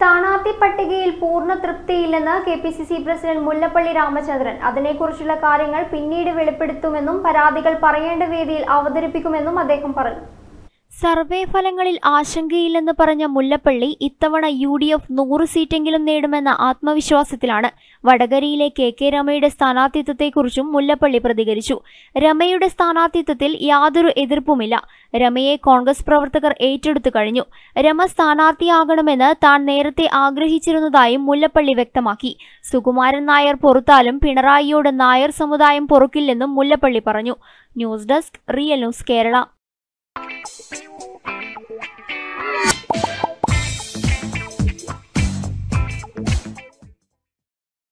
സ്ഥാനാർത്ഥി പട്ടികയിൽ പൂർണ്ണ തൃപ്തിയില്ലെന്ന് K P C C president Mullappally Ramachandran അതിനെക്കുറിച്ചുള്ള കാര്യങ്ങൾ പിന്നീട് വെളിപ്പെടുത്തുമെന്നും പരാതികൾ പറയേണ്ട വേദിയിൽ അവതരിപ്പിക്കുമെന്നും അദ്ദേഹം പറഞ്ഞു സർവേ ഫലങ്ങളിൽ ആശങ്കയില്ലെന്ന് പറഞ്ഞ മുല്ലപ്പള്ളി ഇത്തവണ യു ഡി എഫ് നൂറ് സീറ്റെങ്കിലും നേടുമെന്ന ആത്മവിശ്വാസത്തിലാണ് വടകരയിലെ കെ കെ രമയുടെ സ്ഥാനാർത്ഥിത്വത്തെക്കുറിച്ചും മുല്ലപ്പള്ളി പ്രതികരിച്ചു രമയുടെ സ്ഥാനാർത്ഥിത്വത്തിൽ യാതൊരു എതിർപ്പുമില്ല രമയെ കോൺഗ്രസ് പ്രവർത്തകർ ഏറ്റെടുത്തു കഴിഞ്ഞു രമ സ്ഥാനാർത്ഥിയാകണമെന്ന് താൻ നേരത്തെ ആഗ്രഹിച്ചിരുന്നതായും മുല്ലപ്പള്ളി വ്യക്തമാക്കി സുകുമാരൻ നായർ പൊറുത്താലും പിണറായിയോട് നായർ സമുദായം പൊറുക്കില്ലെന്നും മുല്ലപ്പള്ളി പറഞ്ഞു news desk real news Kerala